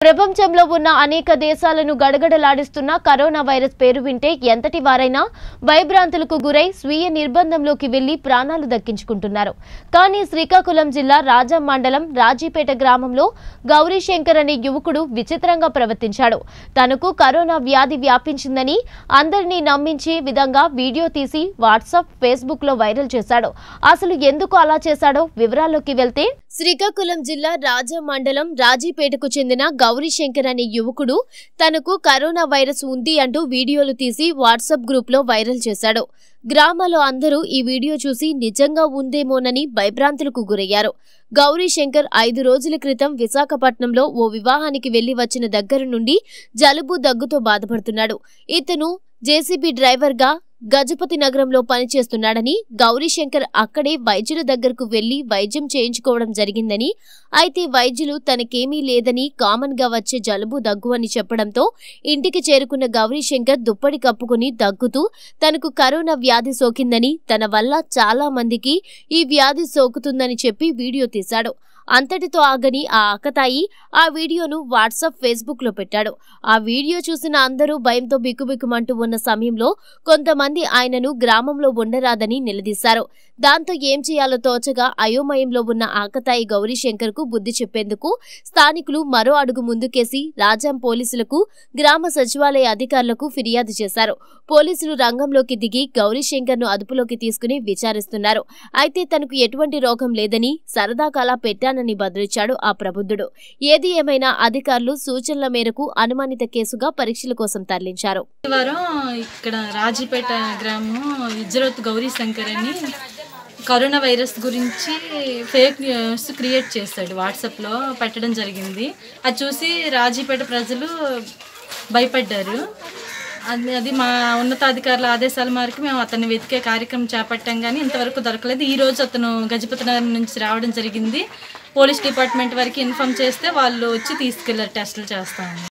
ప్రపంచంలో ఉన్న అనేక దేశాలను గడగడలాడిస్తున్న కరోనా వైరస్ పేరు వింటే ఎంతటి వారైనా భయభ్రాంతులకు గురై స్వీయ నిర్బంధంలోకి వెళ్లి ప్రాణాలు దక్కించుకుంటున్నారు కానీ శ్రీకాకుళం జిల్లా రాజం మండలం రాజీపేట గ్రామంలో గౌరీశంకర్ అనే యువకుడు విచిత్రంగా ప్రవర్తించాడు తనకు కరోనా వ్యాధి వ్యాపించిందని అందరినీ నమ్మించే విధంగా వీడియో తీసి వాట్సాప్ ఫేస్బుక్ లో వైరల్ చేశాడు అసలు ఎందుకు అలా చేశాడో వివరాల్లోకి వెళ్తే శ్రీకాకుళం జిల్లా రాజా మండలం రాజీపేటకు చెందిన గౌరీశంకర్ అనే యువకుడు తనకు కరోనా వైరస్ ఉంది అంటూ వీడియోలు తీసి వాట్సాప్ గ్రూప్ లో వైరల్ చేశాడు గ్రామాల్లో అందరూ ఈ వీడియో చూసి నిజంగా ఉందేమోనని భయభ్రాంతులకు గురయ్యారు గౌరీశంకర్ ఐదు రోజుల క్రితం విశాఖపట్నంలో ఓ వివాహానికి వెళ్లి వచ్చిన దగ్గర నుండి జలుబు దగ్గుతో బాధపడుతున్నాడు ఇతను జేసీబీ డ్రైవర్గా గజపతి నగరంలో పనిచేస్తున్నాడని గౌరీశంకర్ అక్కడే వైద్యుల దగ్గరకు వెళ్లి వైద్యం చేయించుకోవడం జరిగిందని అయితే వైద్యులు తనకేమీ లేదని కామన్ గా వచ్చే జలుబు దగ్గు అని చెప్పడంతో ఇంటికి చేరుకున్న గౌరీశంకర్ దుప్పటి కప్పుకుని దగ్గుతూ తనకు కరోనా వ్యాధి సోకిందని తన వల్ల చాలా మందికి ఈ వ్యాధి సోకుతుందని చెప్పి వీడియో తీశాడు అంతటితో ఆగని ఆ అక్కతాయి ఆ వీడియోను వాట్సాప్ ఫేస్బుక్ లో పెట్టాడు ఆ వీడియో చూసిన అందరూ భయంతో బిక్కుబిక్కుమంటూ ఉన్న సమయంలో కొంతమంది ఆయనను గ్రామంలో ఉండరాదని నిలదీశారు దాంతో ఏం చేయాలో తోచగా అయోమయంలో ఉన్న ఆకతాయి గౌరీశంకర్ కు బుద్ధి చెప్పేందుకు స్థానికులు మరో అడుగు ముందుకేసి రాజాం పోలీసులకు గ్రామ సచివాలయ అధికారులకు ఫిర్యాదు చేశారు పోలీసులు రంగంలోకి దిగి గౌరీశంకర్ ను అదుపులోకి తీసుకుని విచారిస్తున్నారు అయితే తనకు ఎటువంటి రోగం లేదని సరదాకాలా పెట్టానని బదులిచ్చాడు ఆ ప్రబుద్ధుడు ఏది ఏమైనా అధికారులు సూచనల మేరకు అనుమానిత కేసుగా పరీక్షల కోసం తరలించారు వారం ఇక్కడ రాజీపేట గ్రామం ఇజ్రత్ గౌరీ శంకర్ అని కరోనా వైరస్ గురించి ఫేక్ న్యూస్ క్రియేట్ చేశాడు వాట్సాప్లో పెట్టడం జరిగింది అది చూసి రాజీపేట ప్రజలు భయపడ్డారు అది అది మా ఉన్నతాధికారుల ఆదేశాల మేరకు మేము అతన్ని వెతికే కార్యక్రమం చేపట్టాం కానీ ఇంతవరకు దొరకలేదు ఈ రోజు అతను గజపతి నగర్ నుంచి రావడం జరిగింది పోలీస్ డిపార్ట్మెంట్ వరకు ఇన్ఫామ్ చేస్తే వాళ్ళు వచ్చి తీసుకెళ్లారు టెస్టులు చేస్తామని